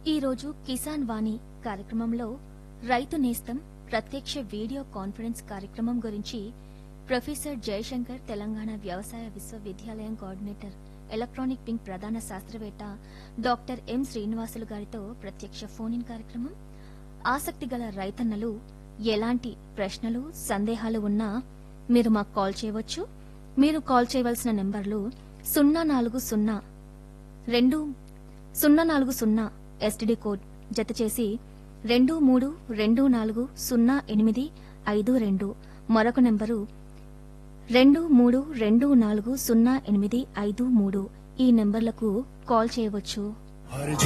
ఈరోజు కిసాన్ వాణి కార్యక్రమంలో రైతు నేస్తం ప్రత్యక్ష వీడియో కాన్ఫరెన్స్ కార్యక్రమం గురించి ప్రొఫెసర్ జయశంకర్ తెలంగాణ వ్యవసాయ విశ్వవిద్యాలయం కోఆర్డినేటర్ ఎలక్ట్రానిక్ పింక్ ప్రధాన శాస్త్రవేత్త డాక్టర్ ఎం శ్రీనివాసులు గారితో ప్రత్యక్ష ఫోన్ ఇన్ కార్యక్రమం ఆసక్తి గల రైతన్నలు ఎలాంటి ప్రశ్నలు సందేహాలు ఉన్నా మీరు మాకు కాల్ చేయవచ్చు మీరు కాల్ చేయవలసిన నెంబర్లు సున్నా నాలుగు సున్నా రెండు సున్నా నాలుగు సున్నా ఎస్టీడీ కోడ్ జత చేసి రెండు మూడు రెండు నాలుగు సున్నా ఎనిమిది ఐదు రెండు మరొక నెంబరు రెండు మూడు రెండు నాలుగు సున్నా ఎనిమిది ఐదు మూడు ఈ నెంబర్లకు కాల్ చేయవచ్చు हर